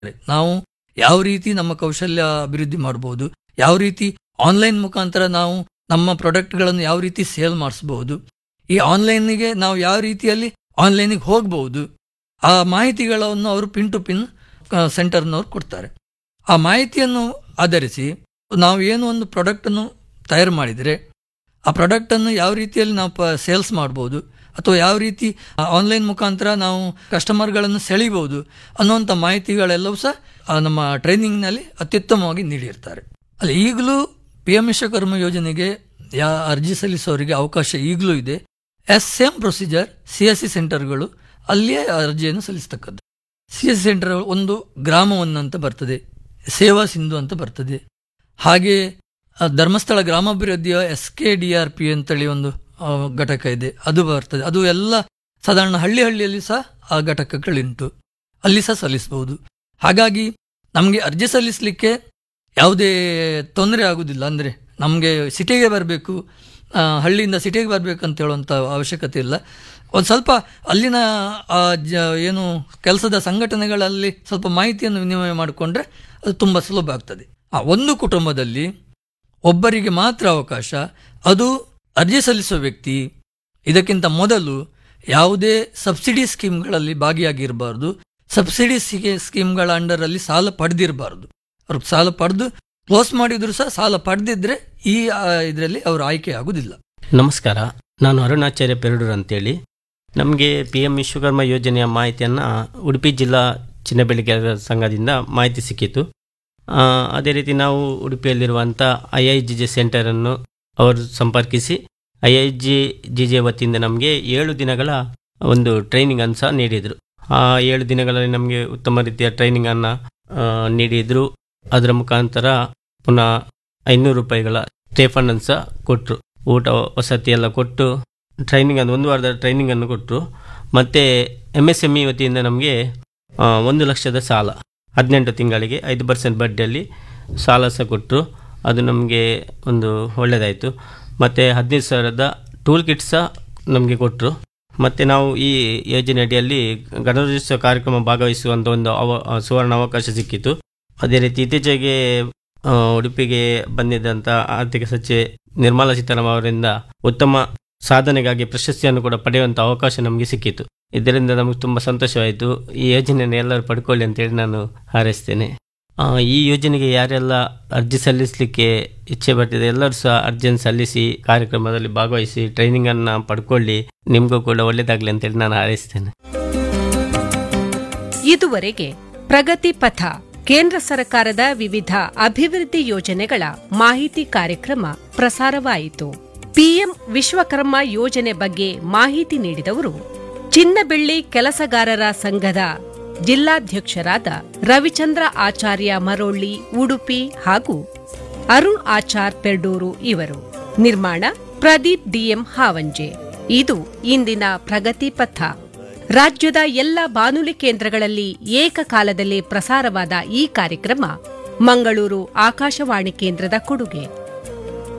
ನಾವು ಯಾವ ರೀತಿ ನಮ್ಮ ಕೌಶಲ್ಯ ಅಭಿವೃದ್ಧಿ ಮಾಡಬಹುದು ಯಾವ ರೀತಿ ಆನ್ಲೈನ್ ಮುಖಾಂತರ ನಾವು ನಮ್ಮ ಪ್ರಾಡಕ್ಟ್ಗಳನ್ನು ಯಾವ ರೀತಿ ಸೇಲ್ ಮಾಡಿಸಬಹುದು ಈ ಆನ್ಲೈನ್ಗೆ ನಾವು ಯಾವ ರೀತಿಯಲ್ಲಿ ಆನ್ಲೈನಿಗೆ ಹೋಗಬಹುದು ಆ ಮಾಹಿತಿಗಳನ್ನು ಅವರು ಪಿನ್ ಟು ಪಿನ್ ಸೆಂಟರ್ನವ್ರು ಕೊಡ್ತಾರೆ ಆ ಮಾಹಿತಿಯನ್ನು ಆಧರಿಸಿ ನಾವು ಏನು ಒಂದು ಪ್ರಾಡಕ್ಟನ್ನು ತಯಾರು ಮಾಡಿದರೆ ಆ ಪ್ರಾಡಕ್ಟನ್ನು ಯಾವ ರೀತಿಯಲ್ಲಿ ನಾವು ಪ ಸೇಲ್ಸ್ ಮಾಡ್ಬೋದು ಅಥವಾ ಯಾವ ರೀತಿ ಆನ್ಲೈನ್ ಮುಖಾಂತರ ನಾವು ಕಸ್ಟಮರ್ಗಳನ್ನು ಸೆಳಿಬಹುದು ಅನ್ನುವಂಥ ಮಾಹಿತಿಗಳೆಲ್ಲವೂ ಸಹ ಆ ನಮ್ಮ ಟ್ರೈನಿಂಗ್ನಲ್ಲಿ ಅತ್ಯುತ್ತಮವಾಗಿ ನೀಡಿರ್ತಾರೆ ಅಲ್ಲಿ ಈಗಲೂ ಪಿ ಎಂ ವಿಶ್ವಕರ್ಮ ಯೋಜನೆಗೆ ಯಾ ಅರ್ಜಿ ಸಲ್ಲಿಸೋರಿಗೆ ಅವಕಾಶ ಈಗಲೂ ಇದೆ yes same procedure C S C ಸೆಂಟರ್ಗಳು ಅಲ್ಲಿಯೇ ಅರ್ಜಿಯನ್ನು ಸಲ್ಲಿಸ್ತಕ್ಕದ್ದು ಸಿ ಎಸ್ ಸಿ ಸೆಂಟರ್ ಒಂದು ಗ್ರಾಮವನ್ನು ಅಂತ ಬರ್ತದೆ ಸೇವಾ ಸಿಂಧು ಅಂತ ಬರ್ತದೆ ಹಾಗೆ ಆ, ಧರ್ಮಸ್ಥಳ ಗ್ರಾಮಾಭಿವೃದ್ಧಿಯ S K D R P ಅಂತೇಳಿ ಒಂದು ಆ, ಘಟಕ ಇದೆ ಅದು ಬರ್ತದೆ ಅದು ಎಲ್ಲ ಸಾಧಾರಣ ಹಳ್ಳಿ ಹಳ್ಳಿಯಲ್ಲಿ ಸಹ ಆ ಘಟಕಗಳುಂಟು ಅಲ್ಲಿ ಸಹ ಸಲ್ಲಿಸಬಹುದು ಹಾಗಾಗಿ ನಮಗೆ ಅರ್ಜಿ ಸಲ್ಲಿಸಲಿಕ್ಕೆ ಯಾವುದೇ ತೊಂದರೆ ಆಗುವುದಿಲ್ಲ ಅಂದರೆ ನಮಗೆ ಸಿಟಿಗೆ ಬರಬೇಕು ಹಳ್ಳಿಯಿಂದ ಸಿಟಿಗೆ ಬರಬೇಕು ಅಂತ ಹೇಳುವಂಥ ಅವಶ್ಯಕತೆ ಇಲ್ಲ ಒಂದು ಸ್ವಲ್ಪ ಅಲ್ಲಿನ ಆ ಜ ಏನು ಕೆಲಸದ ಸಂಘಟನೆಗಳಲ್ಲಿ ಸ್ವಲ್ಪ ಮಾಹಿತಿಯನ್ನು ವಿನಿಮಯ ಮಾಡಿಕೊಂಡ್ರೆ ಅದು ತುಂಬ ಸುಲಭ ಆಗ್ತದೆ ಆ ಒಂದು ಕುಟುಂಬದಲ್ಲಿ ಒಬ್ಬರಿಗೆ ಮಾತ್ರ ಅವಕಾಶ ಅದು ಅರ್ಜಿ ಸಲ್ಲಿಸುವ ವ್ಯಕ್ತಿ ಇದಕ್ಕಿಂತ ಮೊದಲು ಯಾವುದೇ ಸಬ್ಸಿಡಿ ಸ್ಕೀಮ್ಗಳಲ್ಲಿ ಭಾಗಿಯಾಗಿರಬಾರ್ದು ಸಬ್ಸಿಡಿ ಸ್ಕೀಮ್ಗಳ ಅಂಡರಲ್ಲಿ ಸಾಲ ಪಡೆದಿರಬಾರ್ದು ಅವ್ರು ಸಾಲ ಪಡೆದು ಕ್ಲೋಸ್ ಮಾಡಿದ್ರು ಸಹ ಸಾಲ ಪಡೆದಿದ್ರೆ ಈ ಇದರಲ್ಲಿ ಅವರು ಆಯ್ಕೆ ಆಗುದಿಲ್ಲ ನಮಸ್ಕಾರ ನಾನು ಅರುಣಾಚಾರ್ಯ ಪೆರಡೂರು ಅಂತೇಳಿ ನಮಗೆ ಪಿ ಎಂ ವಿಶ್ವಕರ್ಮ ಯೋಜನೆಯ ಮಾಹಿತಿಯನ್ನು ಉಡುಪಿ ಜಿಲ್ಲಾ ಚಿನ್ನಬೆಳಿಗಾರರ ಸಂಘದಿಂದ ಮಾಹಿತಿ ಸಿಕ್ಕಿತು ಆ, ಅದೇ ರೀತಿ ನಾವು ಉಡುಪಿಯಲ್ಲಿರುವಂಥ ಐ ಐ ಜಿ ಜೆ ಸೆಂಟರನ್ನು ಅವರು ಸಂಪರ್ಕಿಸಿ I I G G J ವತಿಯಿಂದ ನಮಗೆ ಏಳು ದಿನಗಳ ಒಂದು ಟ್ರೈನಿಂಗನ್ನು ಸಹ ನೀಡಿದರು ಆ ಏಳು ದಿನಗಳಲ್ಲಿ ನಮಗೆ ಉತ್ತಮ ರೀತಿಯ ಟ್ರೈನಿಂಗನ್ನು ನೀಡಿದರು ಅದರ ಮುಖಾಂತರ ಪುನಃ ಐನೂರು ರೂಪಾಯಿಗಳ ಸ್ಟೇಫಂಡನ್ನು ಸಹ ಕೊಟ್ಟರು ಊಟ ವಸತಿ ಎಲ್ಲ ಕೊಟ್ಟು ಟ್ರೈನಿಂಗ್ ಅನ್ನು ಒಂದು ವಾರದ ಟ್ರೈನಿಂಗನ್ನು ಕೊಟ್ಟರು ಮತ್ತು ಎಮ್ ಎಸ್ ಎಮ್ ಇ ವತಿಯಿಂದ ನಮಗೆ ಆ, ಒಂದು ಲಕ್ಷದ ಸಾಲ ಹದಿನೆಂಟು ತಿಂಗಳಿಗೆ ಐದು ಪರ್ಸೆಂಟ್ ಬಡ್ಡಿಯಲ್ಲಿ ಸಾಲ ಸಹ ಕೊಟ್ಟರು ಅದು ನಮಗೆ ಒಂದು ಒಳ್ಳೆಯದಾಯಿತು ಮತ್ತು ಹದಿನೈದು ಸಾವಿರದ ಟೂಲ್ ಕಿಟ್ ಸಹ ನಮಗೆ ಕೊಟ್ಟರು ಮತ್ತು ನಾವು ಈ ಯೋಜನೆ ಅಡಿಯಲ್ಲಿ ಗಣರಾಜ್ಯೋತ್ಸವ ಕಾರ್ಯಕ್ರಮ ಭಾಗವಹಿಸುವಂಥ ಒಂದು ಅವ ಸುವರ್ಣ ಅವಕಾಶ ಸಿಕ್ಕಿತು ಅದೇ ರೀತಿ ಇತ್ತೀಚೆಗೆ ಆ, ಉಡುಪಿಗೆ ಬಂದಿದ್ದಂಥ ಆರ್ಥಿಕ ಸಚಿವೆ ನಿರ್ಮಲಾ ಸೀತಾರಾಮನ್ ಅವರಿಂದ ಉತ್ತಮ ಸಾಧನೆಗಾಗಿ ಪ್ರಶಸ್ತಿಯನ್ನು ಕೂಡ ಪಡೆಯುವಂಥ ಅವಕಾಶ ನಮಗೆ ಸಿಕ್ಕಿತು ಇದರಿಂದ ನಮಗೆ ತುಂಬ ಸಂತೋಷವಾಯಿತು ಈ ಯೋಜನೆಯನ್ನು ಎಲ್ಲರೂ ಪಡ್ಕೊಳ್ಳಿ ಅಂತೇಳಿ ನಾನು ಹಾರೈಸ್ತೇನೆ ಆ, ಈ ಯೋಜನೆಗೆ ಯಾರೆಲ್ಲ ಅರ್ಜಿ ಸಲ್ಲಿಸಲಿಕ್ಕೆ ಇಚ್ಛೆ ಬರ್ತಿದೆ ಎಲ್ಲರೂ ಸಹ ಅರ್ಜಿಯನ್ನು ಸಲ್ಲಿಸಿ ಕಾರ್ಯಕ್ರಮದಲ್ಲಿ ಭಾಗವಹಿಸಿ ಟ್ರೈನಿಂಗನ್ನು ಪಡ್ಕೊಳ್ಳಿ ನಿಮಗೂ ಕೂಡ ಒಳ್ಳೆಯದಾಗಲಿ ಅಂತೇಳಿ ನಾನು ಹಾರೈಸ್ತೇನೆ ಇದುವರೆಗೆ ಪ್ರಗತಿ ಪಥ ಕೇಂದ್ರ ಸರ್ಕಾರದ ವಿವಿಧ ಅಭಿವೃದ್ಧಿ ಯೋಜನೆಗಳ ಮಾಹಿತಿ ಕಾರ್ಯಕ್ರಮ ಪ್ರಸಾರವಾಯಿತು ಪಿಎಂ ವಿಶ್ವಕರ್ಮ ಯೋಜನೆ ಬಗ್ಗೆ ಮಾಹಿತಿ ನೀಡಿದವರು ಚಿನ್ನಬೆಳ್ಳಿ ಕೆಲಸಗಾರರ ಸಂಘದ ಜಿಲ್ಲಾಧ್ಯಕ್ಷರಾದ ರವಿಚಂದ್ರ ಆಚಾರ್ಯ ಮರೋಳ್ಳಿ ಉಡುಪಿ ಹಾಗೂ ಅರುಣ್ ಆಚಾರ್ ಪೆರ್ಡೂರು ಇವರು ನಿರ್ಮಾಣ ಪ್ರದೀಪ್ ಡಿಎಂ ಹಾವಂಜೆ ಇದು ಇಂದಿನ ಪ್ರಗತಿ ಪಥ ರಾಜ್ಯದ ಎಲ್ಲ ಬಾನುಲಿ ಕೇಂದ್ರಗಳಲ್ಲಿ ಏಕಕಾಲದಲ್ಲಿ ಪ್ರಸಾರವಾದ ಈ ಕಾರ್ಯಕ್ರಮ ಮಂಗಳೂರು ಆಕಾಶವಾಣಿ ಕೇಂದ್ರದ ಕೊಡುಗೆ